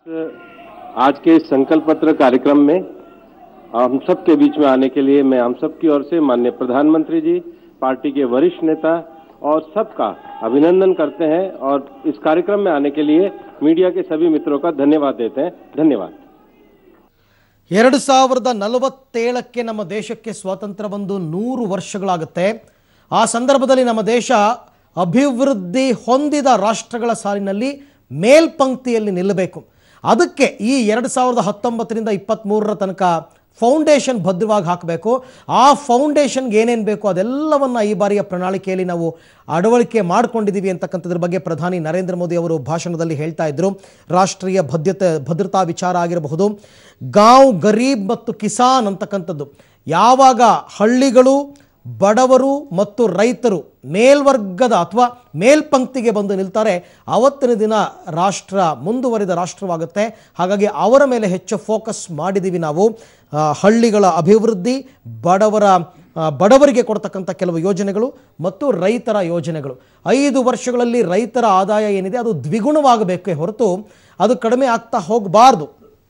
आज के इस संकल्प पत्र कार्यक्रम में हम सब के बीच में आने के लिए मैं हम सब की ओर से माननीय प्रधानमंत्री जी पार्टी के वरिष्ठ नेता और सबका अभिनंदन करते हैं और इस कार्यक्रम में आने के लिए मीडिया के सभी मित्रों का धन्यवाद देते हैं धन्यवाद ಎರಡು ಸಾವಿರದ ನಲವತ್ತೇಳಕ್ಕೆ ನಮ್ಮ ದೇಶಕ್ಕೆ ಸ್ವಾತಂತ್ರ್ಯ ಬಂದು ನೂರು ವರ್ಷಗಳಾಗುತ್ತೆ ಆ ಸಂದರ್ಭದಲ್ಲಿ ನಮ್ಮ ದೇಶ ಅಭಿವೃದ್ಧಿ ಹೊಂದಿದ ರಾಷ್ಟ್ರಗಳ ಸಾಲಿನಲ್ಲಿ ಮೇಲ್ಪಂಕ್ತಿಯಲ್ಲಿ ನಿಲ್ಲಬೇಕು ಅದಕ್ಕೆ ಈ ಎರಡು ಸಾವಿರದ ಹತ್ತೊಂಬತ್ತರಿಂದ ಇಪ್ಪತ್ತ್ಮೂರರ ತನಕ ಫೌಂಡೇಶನ್ ಭದ್ರವಾಗಿ ಹಾಕಬೇಕು ಆ ಫೌಂಡೇಶನ್ಗೆ ಏನೇನು ಬೇಕು ಅದೆಲ್ಲವನ್ನು ಈ ಬಾರಿಯ ಪ್ರಣಾಳಿಕೆಯಲ್ಲಿ ನಾವು ಅಳವಡಿಕೆ ಮಾಡ್ಕೊಂಡಿದ್ದೀವಿ ಅಂತಕ್ಕಂಥದ್ರ ಬಗ್ಗೆ ಪ್ರಧಾನಿ ನರೇಂದ್ರ ಮೋದಿ ಅವರು ಭಾಷಣದಲ್ಲಿ ಹೇಳ್ತಾ ಇದ್ರು ರಾಷ್ಟ್ರೀಯ ಭದ್ರತೆ ಭದ್ರತಾ ವಿಚಾರ ಆಗಿರಬಹುದು ಗಾಂವ್ ಗರೀಬ್ ಮತ್ತು ಕಿಸಾನ್ ಅಂತಕ್ಕಂಥದ್ದು ಯಾವಾಗ ಹಳ್ಳಿಗಳು ಬಡವರು ಮತ್ತು ರೈತರು ಮೇಲ್ವರ್ಗದ ಅಥವಾ ಮೇಲ್ಪಂಕ್ತಿಗೆ ಬಂದು ನಿಲ್ತಾರೆ ಅವತ್ತಿನ ದಿನ ರಾಷ್ಟ್ರ ಮುಂದುವರಿದ ರಾಷ್ಟ್ರವಾಗುತ್ತೆ ಹಾಗಾಗಿ ಅವರ ಮೇಲೆ ಹೆಚ್ಚು ಫೋಕಸ್ ಮಾಡಿದ್ದೀವಿ ನಾವು ಆ, ಹಳ್ಳಿಗಳ ಅಭಿವೃದ್ಧಿ ಬಡವರ ಆ, ಬಡವರಿಗೆ ಕೊಡ್ತಕ್ಕಂಥ ಕೆಲವು ಯೋಜನೆಗಳು ಮತ್ತು ರೈತರ ಯೋಜನೆಗಳು ಐದು ವರ್ಷಗಳಲ್ಲಿ ರೈತರ ಆದಾಯ ಏನಿದೆ ಅದು ದ್ವಿಗುಣವಾಗಬೇಕೇ ಹೊರತು ಅದು ಕಡಿಮೆ ಆಗ್ತಾ ಹೋಗಬಾರ್ದು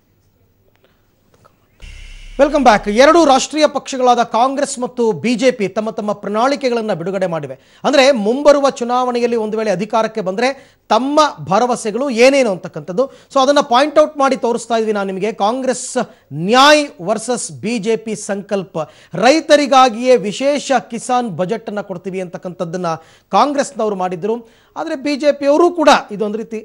ವೆಲ್ಕಮ್ ಬ್ಯಾಕ್ ಎರಡೂ ರಾಷ್ಟ್ರೀಯ ಪಕ್ಷಗಳಾದ ಕಾಂಗ್ರೆಸ್ ಮತ್ತು ಬಿಜೆಪಿ ತಮ್ಮ ತಮ್ಮ ಪ್ರಣಾಳಿಕೆಗಳನ್ನು ಬಿಡುಗಡೆ ಮಾಡಿವೆ ಅಂದರೆ ಮುಂಬರುವ ಚುನಾವಣೆಯಲ್ಲಿ ಒಂದು ವೇಳೆ ಅಧಿಕಾರಕ್ಕೆ ಬಂದರೆ ತಮ್ಮ ಭರವಸೆಗಳು ಏನೇನು ಅಂತಕ್ಕಂಥದ್ದು ಸೊ ಅದನ್ನು ಪಾಯಿಂಟ್ ಔಟ್ ಮಾಡಿ ತೋರಿಸ್ತಾ ಇದ್ವಿ ನಾನು ನಿಮಗೆ Congress Nyay versus B J P Sankalp ರೈತರಿಗಾಗಿಯೇ ವಿಶೇಷ ಕಿಸಾನ್ ಬಜೆಟನ್ನು ಕೊಡ್ತೀವಿ ಅಂತಕ್ಕಂಥದ್ದನ್ನು ಕಾಂಗ್ರೆಸ್ನವರು ಮಾಡಿದ್ರು ಆದರೆ ಬಿ ಜೆ ಪಿಯವರು ಕೂಡ ಇದೊಂದು ರೀತಿ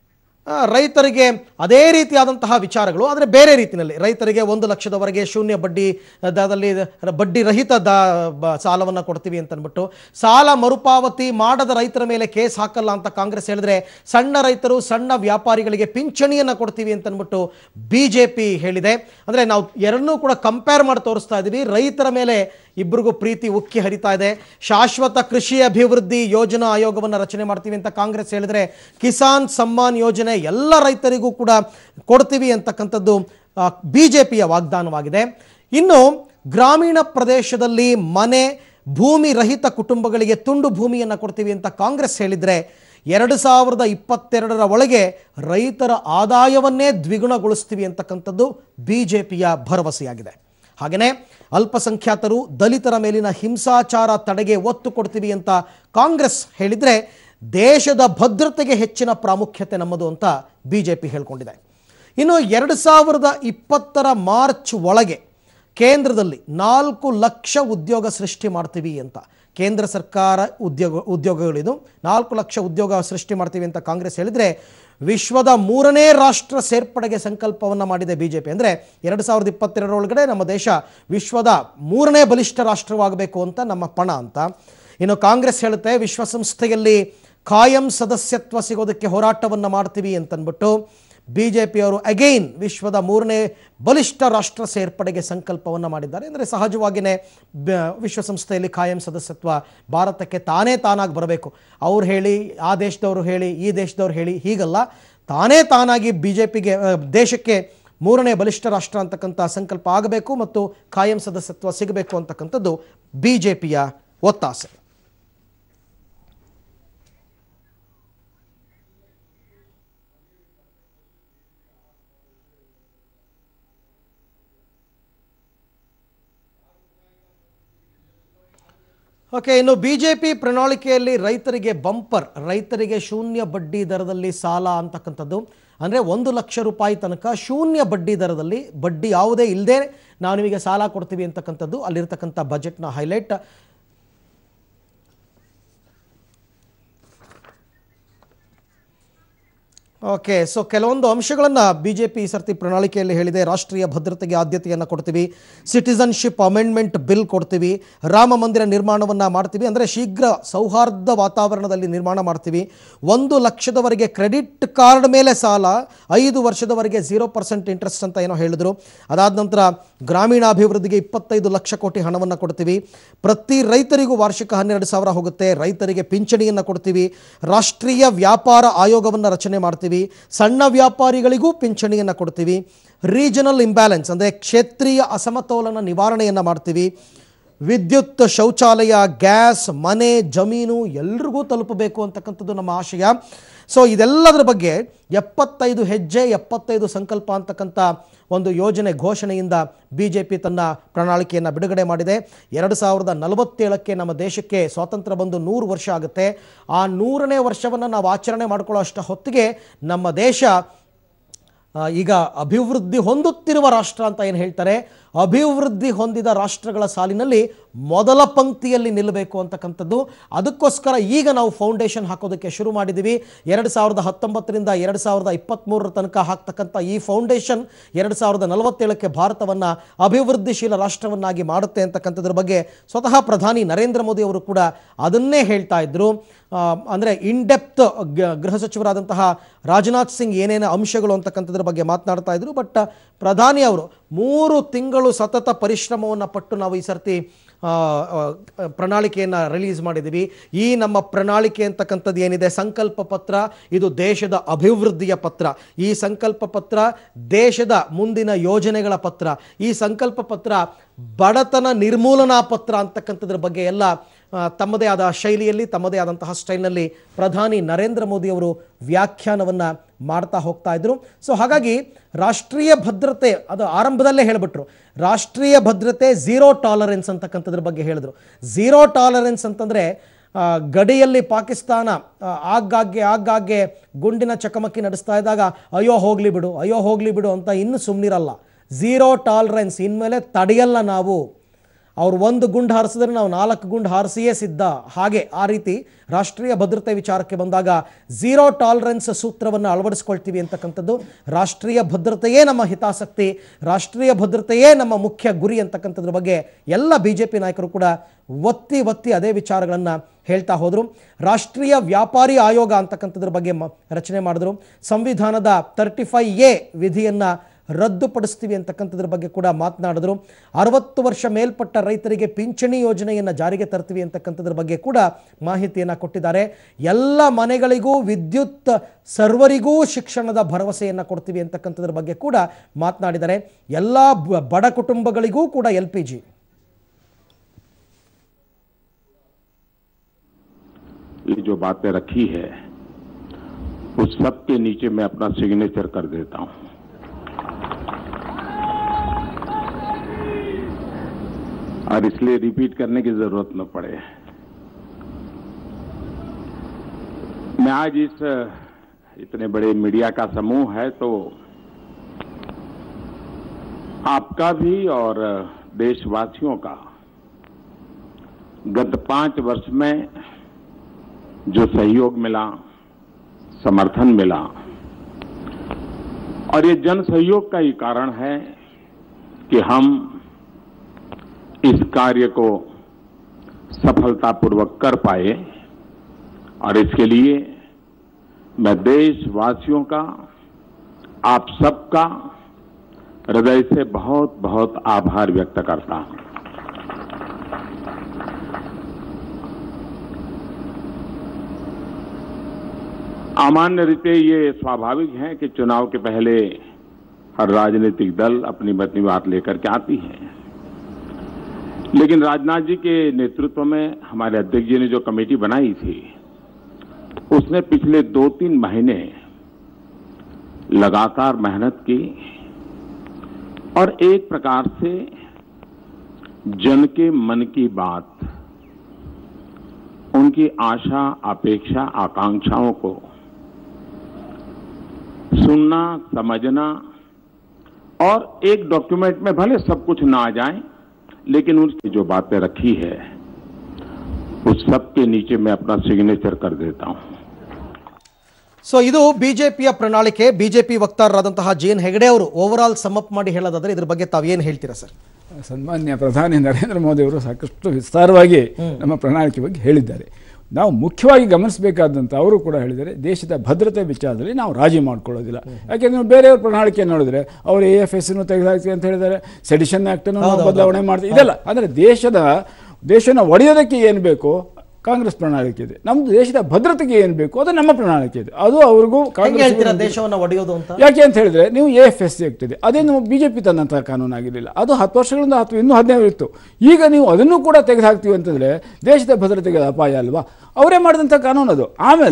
ಆ, ರೈತರಿಗೆ ಅದೇ ರೀತಿಯಾದಂತಹ ವಿಚಾರಗಳು ಆದರೆ ಬೇರೆ ರೀತಿಯಲ್ಲಿ ರೈತರಿಗೆ ಒಂದು ಲಕ್ಷದವರೆಗೆ ಶೂನ್ಯ ಬಡ್ಡಿ ದರದಲ್ಲಿ ಬಡ್ಡಿ ರಹಿತ ದ ಬ- ಸಾಲವನ್ನು ಕೊಡ್ತೀವಿ ಅಂತ ಅಂದ್ಬಿಟ್ಟು ಸಾಲ ಮರುಪಾವತಿ ಮಾಡದ ರೈತರ ಮೇಲೆ ಕೇಸ್ ಹಾಕಲ್ಲ ಅಂತ ಕಾಂಗ್ರೆಸ್ ಹೇಳಿದ್ರೆ ಸಣ್ಣ ರೈತರು ಸಣ್ಣ ವ್ಯಾಪಾರಿಗಳಿಗೆ ಪಿಂಚಣಿಯನ್ನು ಕೊಡ್ತೀವಿ ಅಂತ ಅಂದ್ಬಿಟ್ಟು ಬಿ ಜೆ ಪಿ ಹೇಳಿದೆ ಅಂದರೆ ನಾವು ಎರಡನ್ನೂ ಕೂಡ ಕಂಪೇರ್ ಮಾಡಿ ತೋರಿಸ್ತಾ ಇದ್ದೀವಿ ರೈತರ ಮೇಲೆ ಇಬ್ಬರಿಗೂ ಪ್ರೀತಿ ಉಕ್ಕಿ ಹರಿತಾ ಇದೆ ಶಾಶ್ವತ ಕೃಷಿ ಅಭಿವೃದ್ಧಿ ಯೋಜನಾ ಆಯೋಗವನ್ನು ರಚನೆ ಮಾಡ್ತೀವಿ ಅಂತ ಕಾಂಗ್ರೆಸ್ ಹೇಳಿದ್ರೆ ಕಿಸಾನ್ ಸಮ್ಮಾನ್ ಯೋಜನೆ ಎಲ್ಲ ರೈತರಿಗೂ ಕೂಡ ಕೊಡ್ತೀವಿ ಅಂತಕ್ಕಂಥದ್ದು ಬಿ ಜೆ ಪಿಯ ವಾಗ್ದಾನವಾಗಿದೆ ಇನ್ನು ಗ್ರಾಮೀಣ ಪ್ರದೇಶದಲ್ಲಿ ಮನೆ ಭೂಮಿ ರಹಿತ ಕುಟುಂಬಗಳಿಗೆ ತುಂಡು ಭೂಮಿಯನ್ನು ಕೊಡ್ತೀವಿ ಅಂತ ಕಾಂಗ್ರೆಸ್ ಹೇಳಿದರೆ ಎರಡು ಸಾವಿರದ ಇಪ್ಪತ್ತೆರಡರ ಒಳಗೆ ರೈತರ ಆದಾಯವನ್ನೇ ದ್ವಿಗುಣಗೊಳಿಸ್ತೀವಿ ಅಂತಕ್ಕಂಥದ್ದು ಬಿ ಜೆ ಪಿಯ ಭರವಸೆಯಾಗಿದೆ ಹಾಗೆಯೇ ಅಲ್ಪಸಂಖ್ಯಾತರು ದಲಿತರ ಮೇಲಿನ ಹಿಂಸಾಚಾರ ತಡೆಗೆ ಒತ್ತು ಕೊಡ್ತೀವಿ ಅಂತ ಕಾಂಗ್ರೆಸ್ ಹೇಳಿದರೆ ದೇಶದ ಭದ್ರತೆಗೆ ಹೆಚ್ಚಿನ ಪ್ರಾಮುಖ್ಯತೆ ನಮ್ಮದು ಅಂತ ಬಿ ಜೆ ಪಿ ಹೇಳ್ಕೊಂಡಿದೆ ಇನ್ನು ಎರಡು ಸಾವಿರದ ಇಪ್ಪತ್ತರ ಮಾರ್ಚ್ ಒಳಗೆ ಕೇಂದ್ರದಲ್ಲಿ ನಾಲ್ಕು ಲಕ್ಷ ಉದ್ಯೋಗ ಸೃಷ್ಟಿ ಮಾಡ್ತೀವಿ ಅಂತ ಕೇಂದ್ರ ಸರ್ಕಾರ ಉದ್ಯೋಗ ಉದ್ಯೋಗಗಳಿದು ನಾಲ್ಕು ಲಕ್ಷ ಉದ್ಯೋಗ ಸೃಷ್ಟಿ ಮಾಡ್ತೀವಿ ಅಂತ ಕಾಂಗ್ರೆಸ್ ಹೇಳಿದರೆ ವಿಶ್ವದ ಮೂರನೇ ರಾಷ್ಟ್ರ ಸೇರ್ಪಡೆಗೆ ಸಂಕಲ್ಪವನ್ನು ಮಾಡಿದೆ ಬಿ ಜೆ ಪಿ ಅಂದರೆ ಎರಡು ಸಾವಿರದ ಇಪ್ಪತ್ತೆರಡರೊಳಗಡೆ ನಮ್ಮ ದೇಶ ವಿಶ್ವದ ಮೂರನೇ ಬಲಿಷ್ಠ ರಾಷ್ಟ್ರವಾಗಬೇಕು ಅಂತ ನಮ್ಮ ಪಣ ಅಂತ ಇನ್ನು ಕಾಂಗ್ರೆಸ್ ಹೇಳುತ್ತೆ ವಿಶ್ವಸಂಸ್ಥೆಯಲ್ಲಿ ಖಾಯಂ ಸದಸ್ಯತ್ವ ಸಿಗೋದಕ್ಕೆ ಹೋರಾಟವನ್ನು ಮಾಡ್ತೀವಿ ಅಂತಂದ್ಬಿಟ್ಟು ಬಿ ಜೆ ಪಿಯವರು ಅಗೈನ್ ವಿಶ್ವದ ಮೂರನೇ ಬಲಿಷ್ಠ ರಾಷ್ಟ್ರ ಸೇರ್ಪಡೆಗೆ ಸಂಕಲ್ಪವನ್ನು ಮಾಡಿದ್ದಾರೆ ಅಂದರೆ ಸಹಜವಾಗಿಯೇ ಬ- ವಿಶ್ವಸಂಸ್ಥೆಯಲ್ಲಿ ಖಾಯಂ ಸದಸ್ಯತ್ವ ಭಾರತಕ್ಕೆ ತಾನೇ ತಾನಾಗಿ ಬರಬೇಕು ಅವ್ರು ಹೇಳಿ ಆ ದೇಶದವರು ಹೇಳಿ ಈ ದೇಶದವ್ರು ಹೇಳಿ ಹೀಗಲ್ಲ ತಾನೇ ತಾನಾಗಿ ಬಿ ಜೆ ಪಿಗೆ ದೇಶಕ್ಕೆ ಮೂರನೇ ಬಲಿಷ್ಠ ರಾಷ್ಟ್ರ ಅಂತಕ್ಕಂಥ ಸಂಕಲ್ಪ ಆಗಬೇಕು ಮತ್ತು ಖಾಯಂ ಸದಸ್ಯತ್ವ ಸಿಗಬೇಕು ಅಂತಕ್ಕಂಥದ್ದು ಬಿ ಜೆ ಪಿಯ ಒತ್ತಾಸೆ ಓಕೆ ಇನ್ನು ಬಿ ಜೆ ಪಿ ಪ್ರಣಾಳಿಕೆಯಲ್ಲಿ ರೈತರಿಗೆ ಬಂಪರ್ ರೈತರಿಗೆ ಶೂನ್ಯ ಬಡ್ಡಿ ದರದಲ್ಲಿ ಸಾಲ ಅಂತಕ್ಕಂಥದ್ದು ಅಂದರೆ ಒಂದು ಲಕ್ಷ ರೂಪಾಯಿ ತನಕ ಶೂನ್ಯ ಬಡ್ಡಿ ದರದಲ್ಲಿ ಬಡ್ಡಿ ಯಾವುದೇ ಇಲ್ಲದೆ ನಾವು ನಿಮಗೆ ಸಾಲ ಕೊಡ್ತೀವಿ ಅಂತಕ್ಕಂಥದ್ದು ಅಲ್ಲಿರ್ತಕ್ಕಂಥ ಬಜೆಟ್ನ ಹೈಲೈಟ್ ಓಕೆ ಸೊ ಕೆಲವೊಂದು ಅಂಶಗಳನ್ನು ಬಿ ಜೆ ಪಿ ಈ ಸರ್ತಿ ಪ್ರಣಾಳಿಕೆಯಲ್ಲಿ ಹೇಳಿದೆ ರಾಷ್ಟ್ರೀಯ ಭದ್ರತೆಗೆ ಆದ್ಯತೆಯನ್ನು ಕೊಡ್ತೀವಿ ಸಿಟಿಸನ್ಶಿಪ್ ಅಮೆಂಡ್ಮೆಂಟ್ ಬಿಲ್ ಕೊಡ್ತೀವಿ ರಾಮ ಮಂದಿರ ನಿರ್ಮಾಣವನ್ನು ಮಾಡ್ತೀವಿ ಅಂದರೆ ಶೀಘ್ರ ಸೌಹಾರ್ದ ವಾತಾವರಣದಲ್ಲಿ ನಿರ್ಮಾಣ ಮಾಡ್ತೀವಿ ಒಂದು ಲಕ್ಷದವರೆಗೆ ಕ್ರೆಡಿಟ್ ಕಾರ್ಡ್ ಮೇಲೆ ಸಾಲ ಐದು ವರ್ಷದವರೆಗೆ ಝೀರೋ ಪರ್ಸೆಂಟ್ ಇಂಟ್ರೆಸ್ಟ್ ಅಂತ ಏನೋ ಹೇಳಿದ್ರು ಅದಾದ ನಂತರ ಗ್ರಾಮೀಣಾಭಿವೃದ್ಧಿಗೆ ಇಪ್ಪತ್ತೈದು ಲಕ್ಷ ಕೋಟಿ ಹಣವನ್ನು ಕೊಡ್ತೀವಿ ಪ್ರತಿ ರೈತರಿಗೂ ವಾರ್ಷಿಕ ಹನ್ನೆರಡು ಸಾವಿರ ಹೋಗುತ್ತೆ ರೈತರಿಗೆ ಪಿಂಚಣಿಯನ್ನು ಕೊಡ್ತೀವಿ ರಾಷ್ಟ್ರೀಯ ವ್ಯಾಪಾರ ಆಯೋಗವನ್ನು ರಚನೆ ಮಾಡ್ತೀವಿ ಸಣ್ಣ ವ್ಯಾಪಾರಿಗಳಿಗೂ ಪಿಂಚಣಿಯನ್ನು ಕೊಡ್ತೀವಿ ರೀಜನಲ್ ಇಂಬ್ಯಾಲೆನ್ಸ್ ಅಂದರೆ ಕ್ಷೇತ್ರೀಯ ಅಸಮತೋಲನ ನಿವಾರಣೆಯನ್ನು ಮಾಡ್ತೀವಿ ವಿದ್ಯುತ್ ಶೌಚಾಲಯ ಗ್ಯಾಸ್ ಮನೆ ಜಮೀನು ಎಲ್ರಿಗೂ ತಲುಪಬೇಕು ಅಂತಕ್ಕಂಥದ್ದು ನಮ್ಮ ಆಶಯ ಸೊ ಇದೆಲ್ಲದರ ಬಗ್ಗೆ ಎಪ್ಪತ್ತೈದು ಹೆಜ್ಜೆ ಎಪ್ಪತ್ತೈದು ಸಂಕಲ್ಪ ಅಂತಕ್ಕಂಥ ಒಂದು ಯೋಜನೆ ಘೋಷಣೆಯಿಂದ ಬಿ ಜೆ ಪಿ ತನ್ನ ಪ್ರಣಾಳಿಕೆಯನ್ನು ಬಿಡುಗಡೆ ಮಾಡಿದೆ ಎರಡು ಸಾವಿರದ ನಲವತ್ತೇಳಕ್ಕೆ ನಮ್ಮ ದೇಶಕ್ಕೆ ಸ್ವಾತಂತ್ರ್ಯ ಬಂದು ನೂರು ವರ್ಷ ಆಗುತ್ತೆ ಆ ನೂರನೇ ವರ್ಷವನ್ನು ನಾವು ಆಚರಣೆ ಮಾಡ್ಕೊಳ್ಳೋ ಅಷ್ಟ ಹೊತ್ತಿಗೆ ನಮ್ಮ ದೇಶ ಆ, ಈಗ ಅಭಿವೃದ್ಧಿ ಹೊಂದುತ್ತಿರುವ ರಾಷ್ಟ್ರ ಅಂತ ಏನು ಹೇಳ್ತಾರೆ ಅಭಿವೃದ್ಧಿ ಹೊಂದಿದ ರಾಷ್ಟ್ರಗಳ ಸಾಲಿನಲ್ಲಿ ಮೊದಲ ಪಂಕ್ತಿಯಲ್ಲಿ ನಿಲ್ಲಬೇಕು ಅಂತಕ್ಕಂಥದ್ದು ಅದಕ್ಕೋಸ್ಕರ ಈಗ ನಾವು ಫೌಂಡೇಶನ್ ಹಾಕೋದಕ್ಕೆ ಶುರು ಮಾಡಿದ್ದೀವಿ ಎರಡು ಸಾವಿರದ ಹತ್ತೊಂಬತ್ತರಿಂದ ಎರಡು ಸಾವಿರದ ಇಪ್ಪತ್ತ್ಮೂರರ ತನಕ ಹಾಕ್ತಕ್ಕಂಥ ಈ ಫೌಂಡೇಶನ್ ಎರಡು ಸಾವಿರದ ನಲವತ್ತೇಳಕ್ಕೆ ಭಾರತವನ್ನು ಅಭಿವೃದ್ಧಿಶೀಲ ರಾಷ್ಟ್ರವನ್ನಾಗಿ ಮಾಡುತ್ತೆ ಅಂತಕ್ಕಂಥದ್ರ ಬಗ್ಗೆ ಸ್ವತಃ ಪ್ರಧಾನಿ ನರೇಂದ್ರ ಮೋದಿ ಅವರು ಕೂಡ ಅದನ್ನೇ ಹೇಳ್ತಾ ಇದ್ರು ಆ, ಅಂದರೆ ಇನ್ಡೆಪ್ತ್ ಗೃಹ ಸಚಿವರಾದಂತಹ ರಾಜನಾಥ್ ಸಿಂಗ್ ಏನೇನು ಅಂಶಗಳು ಅಂತಕ್ಕಂಥದ್ರ ಬಗ್ಗೆ ಮಾತನಾಡ್ತಾ ಇದ್ರು ಬಟ್ ಪ್ರಧಾನಿ ಅವರು ಮೂರು ತಿಂಗಳು ಸತತ ಪರಿಶ್ರಮವನ್ನು ಪಟ್ಟು ನಾವು ಈ ಸರ್ತಿ ಆ, ಆ, ಪ್ರಣಾಳಿಕೆಯನ್ನು ರಿಲೀಸ್ ಮಾಡಿದ್ದೀವಿ ಈ ನಮ್ಮ ಪ್ರಣಾಳಿಕೆ ಅಂತಕ್ಕಂಥದ್ದು ಏನಿದೆ ಸಂಕಲ್ಪ ಪತ್ರ ಇದು ದೇಶದ ಅಭಿವೃದ್ಧಿಯ ಪತ್ರ ಈ ಸಂಕಲ್ಪ ಪತ್ರ ದೇಶದ ಮುಂದಿನ ಯೋಜನೆಗಳ ಪತ್ರ ಈ ಸಂಕಲ್ಪ ಪತ್ರ ಬಡತನ ನಿರ್ಮೂಲನಾ ಪತ್ರ ಅಂತಕ್ಕಂಥದ್ರ ಬಗ್ಗೆ ಎಲ್ಲ ಆ, ತಮ್ಮದೇ ಆದ ಶೈಲಿಯಲ್ಲಿ ತಮ್ಮದೇ ಆದಂತಹ ಸ್ಟೈಲ್ನಲ್ಲಿ ಪ್ರಧಾನಿ ನರೇಂದ್ರ ಮೋದಿ ಅವರು ವ್ಯಾಖ್ಯಾನವನ್ನು ಮಾಡ್ತಾ ಹೋಗ್ತಾ ಇದ್ರು ಸೊ ಹಾಗಾಗಿ ರಾಷ್ಟ್ರೀಯ ಭದ್ರತೆ ಅದು ಆರಂಭದಲ್ಲೇ ಹೇಳಿಬಿಟ್ರು ರಾಷ್ಟ್ರೀಯ ಭದ್ರತೆ ಝೀರೋ ಟಾಲರೆನ್ಸ್ ಅಂತಕ್ಕಂಥದ್ರ ಬಗ್ಗೆ ಹೇಳಿದ್ರು ಝೀರೋ ಟಾಲರೆನ್ಸ್ ಅಂತಂದರೆ ಆ, ಗಡಿಯಲ್ಲಿ ಪಾಕಿಸ್ತಾನ ಆ, ಆಗಾಗ್ಗೆ ಆಗಾಗ್ಗೆ ಗುಂಡಿನ ಚಕಮಕಿ ನಡೆಸ್ತಾ ಇದ್ದಾಗ ಅಯ್ಯೋ ಹೋಗಲಿ ಬಿಡು ಅಯ್ಯೋ ಹೋಗಲಿ ಬಿಡು ಅಂತ ಇನ್ನು ಸುಮ್ಮನಿರಲ್ಲ ಝೀರೋ ಟಾಲರೆನ್ಸ್ ಇನ್ಮೇಲೆ ತಡೆಯಲ್ಲ ನಾವು ಅವ್ರು ಒಂದು ಗುಂಡು ಹಾರಿಸಿದ್ರೆ ನಾವು ನಾಲ್ಕು ಗುಂಡು ಹಾರಿಸಿಯೇ ಸಿದ್ಧ ಹಾಗೆ ಆ ರೀತಿ ರಾಷ್ಟ್ರೀಯ ಭದ್ರತೆ ವಿಚಾರಕ್ಕೆ ಬಂದಾಗ ಝೀರೋ ಟಾಲರೆನ್ಸ್ ಸೂತ್ರವನ್ನು ಅಳವಡಿಸ್ಕೊಳ್ತೀವಿ ಅಂತಕ್ಕಂಥದ್ದು ರಾಷ್ಟ್ರೀಯ ಭದ್ರತೆಯೇ ನಮ್ಮ ಹಿತಾಸಕ್ತಿ ರಾಷ್ಟ್ರೀಯ ಭದ್ರತೆಯೇ ನಮ್ಮ ಮುಖ್ಯ ಗುರಿ ಅಂತಕ್ಕಂಥದ್ರ ಬಗ್ಗೆ ಎಲ್ಲ ಬಿ ಜೆ ಪಿ ನಾಯಕರು ಕೂಡ ಒತ್ತಿ ಒತ್ತಿ ಅದೇ ವಿಚಾರಗಳನ್ನು ಹೇಳ್ತಾ ಹೋದರು ರಾಷ್ಟ್ರೀಯ ವ್ಯಾಪಾರಿ ಆಯೋಗ ಅಂತಕ್ಕಂಥದ್ರ ಬಗ್ಗೆ ಮ ರಚನೆ ಮಾಡಿದ್ರು ಸಂವಿಧಾನದ ತರ್ಟಿ ಫೈ ಎ ವಿಧಿಯನ್ನು ರದ್ದುಪಡಿಸ್ತೀವಿ ಅಂತಕ್ಕಂಥದ್ರ ಬಗ್ಗೆ ಕೂಡ ಮಾತನಾಡಿದ್ರು ಅರವತ್ತು ವರ್ಷ ಮೇಲ್ಪಟ್ಟ ರೈತರಿಗೆ ಪಿಂಚಣಿ ಯೋಜನೆಯನ್ನು ಜಾರಿಗೆ ತರ್ತೀವಿ ಅಂತಕ್ಕಂಥದ್ರ ಬಗ್ಗೆ ಕೂಡ ಮಾಹಿತಿಯನ್ನು ಕೊಟ್ಟಿದ್ದಾರೆ ಎಲ್ಲ ಮನೆಗಳಿಗೂ ವಿದ್ಯುತ್ ಸರ್ವರಿಗೂ ಶಿಕ್ಷಣದ ಭರವಸೆಯನ್ನು ಕೊಡ್ತೀವಿ ಅಂತಕ್ಕಂಥದ್ರ ಬಗ್ಗೆ ಕೂಡ ಮಾತನಾಡಿದ್ದಾರೆ ಎಲ್ಲ ಬ- ಬಡ ಕುಟುಂಬಗಳಿಗೂ ಕೂಡ ಎಲ್ ಪಿ ಜಿ ये जो बातें रखी है उस सब के नीचे मैं अपना सिग्नेचर कर देता हूं और इसलिए रिपीट करने की जरूरत न पड़े मैं आज इस इतने बड़े मीडिया का समूह है तो आपका भी और देशवासियों का गत पांच वर्ष में जो सहयोग मिला समर्थन मिला और ये जन सहयोग का ही कारण है कि हम इस कार्य को सफलतापूर्वक कर पाए और इसके लिए मैं देशवासियों का आप सबका हृदय से बहुत बहुत आभार व्यक्त करता हूं सामान्य रीते ये स्वाभाविक है कि चुनाव के पहले हर राजनीतिक दल अपनी अपनी बात लेकर के आती है लेकिन राजनाथ जी के नेतृत्व में हमारे अध्यक्ष जी ने जो कमेटी बनाई थी उसने पिछले दो तीन महीने लगातार मेहनत की और एक प्रकार से जन के मन की बात उनकी आशा अपेक्षा आकांक्षाओं को सुनना समझना और एक डॉक्यूमेंट में भले सब कुछ ना आ जाए लेकिन उसकी जो बातें रखी है उस सब के नीचे मैं अपना सिग्नेचर कर देता हूं ಸೊ ಇದು ಬಿಜೆಪಿಯ ಪ್ರಣಾಳಿಕೆ ಬಿಜೆಪಿ ವಕ್ತಾರರಾದಂತಹ ಜೆ ಎನ್ ಹೆಗಡೆ ಅವರು ಓವರ್ ಆಲ್ ಸಮ್ ಅಪ್ ಮಾಡಿ ಹೇಳೋದಾದ್ರೆ ಇದ್ರ ಬಗ್ಗೆ ತಾವು ಏನು ಹೇಳ್ತೀರಾ ಸರ್ ಸನ್ಮಾನ್ಯ ಪ್ರಧಾನಿ ನರೇಂದ್ರ ಮೋದಿ ಅವರು ಸಾಕಷ್ಟು ವಿಸ್ತಾರವಾಗಿ ನಮ್ಮ ಪ್ರಣಾಳಿಕೆ ಬಗ್ಗೆ ಹೇಳಿದ್ದಾರೆ ನಾವು ಮುಖ್ಯವಾಗಿ ಗಮನಿಸಬೇಕಾದಂಥ ಅವರು ಕೂಡ ಹೇಳಿದ್ದಾರೆ ದೇಶದ ಭದ್ರತೆ ವಿಚಾರದಲ್ಲಿ ನಾವು ರಾಜಿ ಮಾಡ್ಕೊಳ್ಳೋದಿಲ್ಲ ಯಾಕೆಂದ್ರೆ ಬೇರೆಯವ್ರ ಪ್ರಣಾಳಿಕೆ ನೋಡಿದ್ರೆ ಅವರು ಎ ಎಫ್ ಎಸ್ ತೆಗೆದಾಕ್ತೀವಿ ಅಂತ ಹೇಳಿದ್ದಾರೆ ಸೆಡಿಷನ್ ಆ್ಯಕ್ಟನ್ನು ನಾವು ಬದಲಾವಣೆ ಮಾಡ್ತೀವಿ ಇದೆಲ್ಲ ಅಂದರೆ ದೇಶದ ದೇಶನ ಒಡೆಯೋದಕ್ಕೆ ಏನು ಬೇಕು ಕಾಂಗ್ರೆಸ್ ಪ್ರಣಾಳಿಕೆ ಇದೆ ನಮ್ದು ದೇಶದ ಭದ್ರತೆಗೆ ಏನು ಬೇಕು ಅದು ನಮ್ಮ ಪ್ರಣಾಳಿಕೆ ಇದೆ ಅದು ಅವ್ರಿಗೂ ಹೆಂಗೆ ಹೇಳ್ತೀರಾ ಕಾಂಗ್ರೆಸ್ ದೇಶವನ್ನ ಒಡೆಯೋದು ಅಂತ ಯಾಕೆ ಅಂತ ಹೇಳಿದ್ರೆ ನೀವು ಎ ಎಫ್ ಎಸ್ ಸಿ ಆಗ್ತಿದೆ ಅದೇನು ಬಿಜೆಪಿ ತಂದಂತಹ ಕಾನೂನು ಆಗಿರಲಿಲ್ಲ ಅದು ಹತ್ತು ವರ್ಷಗಳಿಂದ ಹತ್ತು ಇನ್ನೂ ಹದಿನೈದು ಇತ್ತು ಈಗ ನೀವು ಅದನ್ನು ಕೂಡ ತೆಗೆದು ಹಾಕ್ತೀವಿ ಅಂತಂದ್ರೆ ದೇಶದ ಭದ್ರತೆಗೆ ಅದು ಅಪಾಯ ಅಲ್ವಾ ಅವರೇ ಮಾಡಿದಂಥ ಕಾನೂನು ಅದು ಆಮೇಲೆ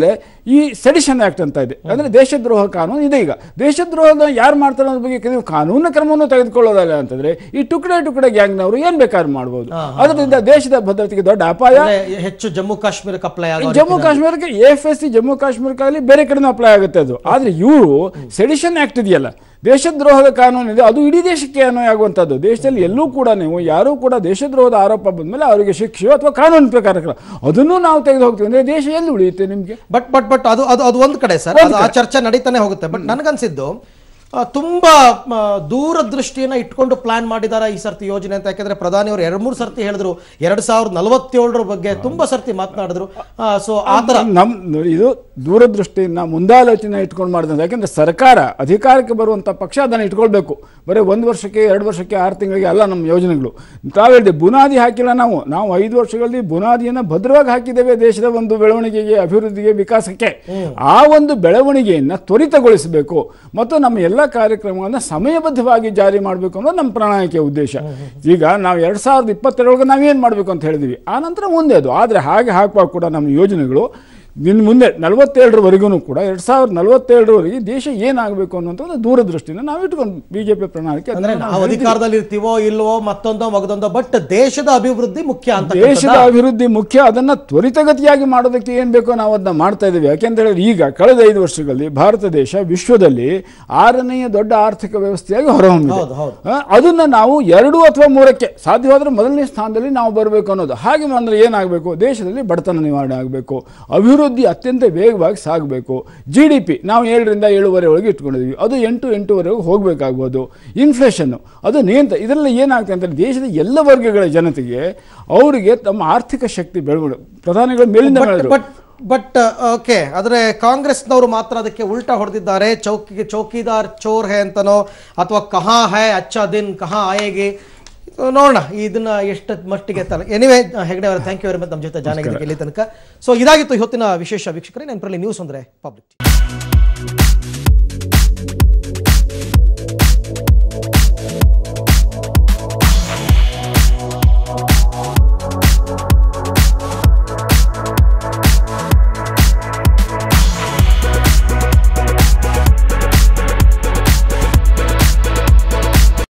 ಈ ಸೆಡಿಷನ್ ಆಕ್ಟ್ ಅಂತ ಇದೆ ಅಂದ್ರೆ ದೇಶದ್ರೋಹ ಕಾನೂನು ಇದೆ ಈಗ ದೇಶದ್ರೋಹದ ಯಾರು ಮಾಡ್ತಾರೆ ಅನ್ನೋದ್ರ ಬಗ್ಗೆ ನೀವು ಕಾನೂನು ಕ್ರಮವನ್ನು ತೆಗೆದುಕೊಳ್ಳೋದಲ್ಲ ಅಂತಂದ್ರೆ ಈ ಟುಕಡೆ ಟುಕಡೆ ಗ್ಯಾಂಗ್ನವರು ಏನ್ ಬೇಕಾದ್ರೂ ಮಾಡ್ಬೋದು ಅದರಿಂದ ದೇಶದ ಭದ್ರತೆಗೆ ದೊಡ್ಡ ಅಪಾಯ ಅಂದ್ರೆ ಹೆಚ್ಚು ಜಮ್ಮು ಕಾಶ್ಮೀರಕ್ಕೆ ಅಪ್ಲೈ ಆಗೋ ಜಮ್ಮು ಕಾಶ್ಮೀರಕ್ಕೆ ಎಫ್ ಎಸ್ ಸಿ ಜಮ್ಮು ಕಾಶ್ಮೀರಕ್ಕಾಗಲಿ ಬೇರೆ ಕಡೆನೂ ಅಪ್ಲೈ ಆಗುತ್ತೆ ಅದು ಆದ್ರೆ ಇವರು ಸೆಡಿಷನ್ ಆಕ್ಟ್ ಇದೆಯಲ್ಲ ದೇಶದ್ರೋಹದ ಕಾನೂನು ಇದೆ ಅದು ಇಡೀ ದೇಶಕ್ಕೆ ಅನ್ವಯ ಆಗುವಂಥದ್ದು ದೇಶದಲ್ಲಿ ಎಲ್ಲೂ ಕೂಡ ನೀವು ಯಾರೂ ಕೂಡ ದೇಶದ್ರೋಹದ ಆರೋಪ ಬಂದ್ಮೇಲೆ ಅವರಿಗೆ ಶಿಕ್ಷೆ ಅಥವಾ ಕಾನೂನು ಪ್ರಕಾರ ಕ್ರಮ. ಅದನ್ನು ನಾವು ತೆಗೆದು ಹೋಗ್ತೀವಿ ಅಂದ್ರೆ ದೇಶ ಎಲ್ಲಿ ಉಳಿಯುತ್ತೆ ನಿಮ್ಗೆ ಬಟ್ ಬಟ್ ಬಟ್ ಅದು ಅದು ಅದು ಒಂದು ಕಡೆ ಸರ್ ಅದು ಆ ಚರ್ಚೆ ನಡೀತಾನೆ ಹೋಗುತ್ತೆ ಬಟ್ ನನಗನ್ಸಿದ್ದು ಆ, ತುಂಬಾ ಆ, ದೂರದೃಷ್ಟಿಯನ್ನ ಇಟ್ಕೊಂಡು ಪ್ಲಾನ್ ಮಾಡಿದಾರ ಈ ಸರ್ತಿ ಯೋಜನೆ ಅಂತ ಯಾಕಂದ್ರೆ ಪ್ರಧಾನಿ ಅವರು ಎರಡ್ ಮೂರು ಸರ್ತಿ ಹೇಳಿದ್ರು ಎರಡ್ ಸಾವಿರದ ನಲವತ್ತೇಳರ ಬಗ್ಗೆ ತುಂಬಾ ಸರ್ತಿ ಮಾತನಾಡಿದ್ರು ಸೊ ಆ ತರ ನಮ್ ನೋಡಿ, ಇದು ದೂರದೃಷ್ಟಿಯಿಂದ ಮುಂದಾಲೋಚನೆ ಇಟ್ಕೊಂಡು ಮಾಡಿದ್ರೆ ಯಾಕಂದ್ರೆ ಸರ್ಕಾರ ಅಧಿಕಾರಕ್ಕೆ ಬರುವಂತ ಪಕ್ಷ ಅದನ್ನು ಇಟ್ಕೊಳ್ಬೇಕು ಬರೀ ಒಂದು ವರ್ಷಕ್ಕೆ ಎರಡು ವರ್ಷಕ್ಕೆ ಆರು ತಿಂಗಳಿಗೆ ಅಲ್ಲ ನಮ್ಮ ಯೋಜನೆಗಳು ತಾವು ಹೇಳಿದೆ ಬುನಾದಿ ಹಾಕಿಲ್ಲ ನಾವು ನಾವು ಐದು ವರ್ಷಗಳಲ್ಲಿ ಬುನಾದಿಯನ್ನು ಭದ್ರವಾಗಿ ಹಾಕಿದ್ದೇವೆ ದೇಶದ ಒಂದು ಬೆಳವಣಿಗೆಗೆ ಅಭಿವೃದ್ಧಿಗೆ ವಿಕಾಸಕ್ಕೆ ಆ ಒಂದು ಬೆಳವಣಿಗೆಯನ್ನ ತ್ವರಿತಗೊಳಿಸಬೇಕು ಮತ್ತು ನಮ್ಮ ಎಲ್ಲ ಕಾರ್ಯಕ್ರಮಗಳನ್ನ ಸಮಯಬದ್ಧವಾಗಿ ಜಾರಿ ಮಾಡಬೇಕು ಅನ್ನೋದು ನಮ್ಮ ಪ್ರಣಾಳಿಕೆಯ ಉದ್ದೇಶ ಈಗ ನಾವು ಎರಡ್ ಸಾವಿರದ ಇಪ್ಪತ್ತೆರಡೊಳಗೆ ನಾವೇನು ಮಾಡಬೇಕು ಅಂತ ಹೇಳಿದ್ವಿ ಆ ನಂತರ ಮುಂದೆ ಅದು ಆದರೆ ಹಾಗೆ ಹಾಕುವಾಗ ಕೂಡ ನಮ್ಮ ಯೋಜನೆಗಳು ಇನ್ನು ಮುಂದೆ ನಲವತ್ತೇಳರವರೆಗೂ ಕೂಡ ಎರಡ್ ಸಾವಿರದ ನಲವತ್ತೇಳರವರೆಗೆ ದೇಶ ಏನಾಗಬೇಕು ಅನ್ನೋಂಥ ಒಂದು ದೂರದೃಷ್ಟಿನ ನಾವು ಇಟ್ಕೊಂಡು ಬಿಜೆಪಿ ಪ್ರಣಾಳಿಕೆ ಅಂದ್ರೆ ಅದನ್ನ ನಾವು ಅಧಿಕಾರದಲ್ಲಿ ಇರ್ತೀವೋ ಇಲ್ವೋ ಮತ್ತೊಂದೋ ಮಗದೊಂದೋ ಬಟ್ ದೇಶದ ಅಭಿವೃದ್ಧಿ ಮುಖ್ಯ ಅಂತ ದೇಶದ ಅಭಿವೃದ್ಧಿ ಮುಖ್ಯ ಅದನ್ನ ತ್ವರಿತಗತಿಯಾಗಿ ಮಾಡೋದಕ್ಕೆ ಏನ್ ಬೇಕೋ ನಾವು ಅದನ್ನ ಮಾಡ್ತಾ ಇದ್ದೀವಿ ಯಾಕೆಂತ ಹೇಳಿದ್ರೆ ಈಗ ಕಳೆದ ಐದು ವರ್ಷಗಳಲ್ಲಿ ಭಾರತ ದೇಶ ವಿಶ್ವದಲ್ಲಿ ಆರನೆಯ ದೊಡ್ಡ ಆರ್ಥಿಕ ವ್ಯವಸ್ಥೆಯಾಗಿ ಹೊರಹೊಮ್ಮಿದೆ ಹೌದು, ಹೌದು. ಆ, ಅದನ್ನ ನಾವು ಎರಡು ಅಥವಾ ಮೂರಕ್ಕೆ ಸಾಧ್ಯವಾದ್ರೆ ಮೊದಲನೇ ಸ್ಥಾನದಲ್ಲಿ ನಾವು ಬರಬೇಕು ಅನ್ನೋದು ಹಾಗೆ ಅಂದ್ರೆ ಏನಾಗಬೇಕು ದೇಶದಲ್ಲಿ ಬಡತನ ನಿವಾರಣೆ ಆಗಬೇಕು ಅಭಿವೃದ್ಧಿ ಅತ್ಯಂತ ವೇಗವಾಗಿ ಸಾಗಬೇಕು ಜಿ ಡಿ ಪಿ ನಾವು ಏಳರಿಂದ ಏಳುವರೆ ಒಳಗೆ ಇಟ್ಕೊಂಡಿದ್ವಿ ಅದು ಎಂಟು ಎಂಟೂವರೆಗೆ ಹೋಗಬೇಕಾಗ್ಬೋದು ಇನ್ಫ್ಲೇಷನ್ನು ಅದು ನಿಯಂತ್ರ ಇದರಲ್ಲಿ ಏನಾಗ್ತದೆ ಅಂತ ದೇಶದ ಎಲ್ಲ ವರ್ಗಗಳ ಜನತೆಗೆ ಅವರಿಗೆ ತಮ್ಮ ಆರ್ಥಿಕ ಶಕ್ತಿ ಬೆಳವಣಿಗೆ ಪ್ರಧಾನಿಗಳ ಮೇಲಿಂದ ಬೆಳೆದ್ರು ಬಟ್ ಬಟ್ ಓಕೆ ಆದ್ರೆ ಕಾಂಗ್ರೆಸ್ನವರು ಮಾತ್ರ ಅದಕ್ಕೆ ಉಲ್ಟಾ ಹೊಡೆದಿದ್ದಾರೆ ಚೌಕಿ ಚೌಕಿದಾರ್ ಚೋರ್ ಹೇ ಅಂತನೋ ಅಥವಾ ಕಹಾ ಹೈ ಅಚ್ಚಾ ದಿನ್ ಕಹಾ ಆಯೇಗಿ ನೋಡೋಣ ಇದನ್ನ ಎಷ್ಟು ಮಟ್ಟಿಗೆ ಎನಿವೆ ಹೆಗಡೆ ಅವರ ಥ್ಯಾಂಕ್ ಯು ವೆರಿ ಮಚ್ ನಮ್ಮ ಜೊತೆ ಜಾನಾಗಿದ್ದಕ್ಕೆ ಇಲ್ಲಿ ತನಕ ಸೊ ಇದಾಗಿತ್ತು ಇವತ್ತಿನ ವಿಶೇಷ ವೀಕ್ಷಕರೇ ನೆನಪರಲ್ಲಿ ನ್ಯೂಸ್ ಅಂದ್ರೆ ಪಬ್ಲಿಕ್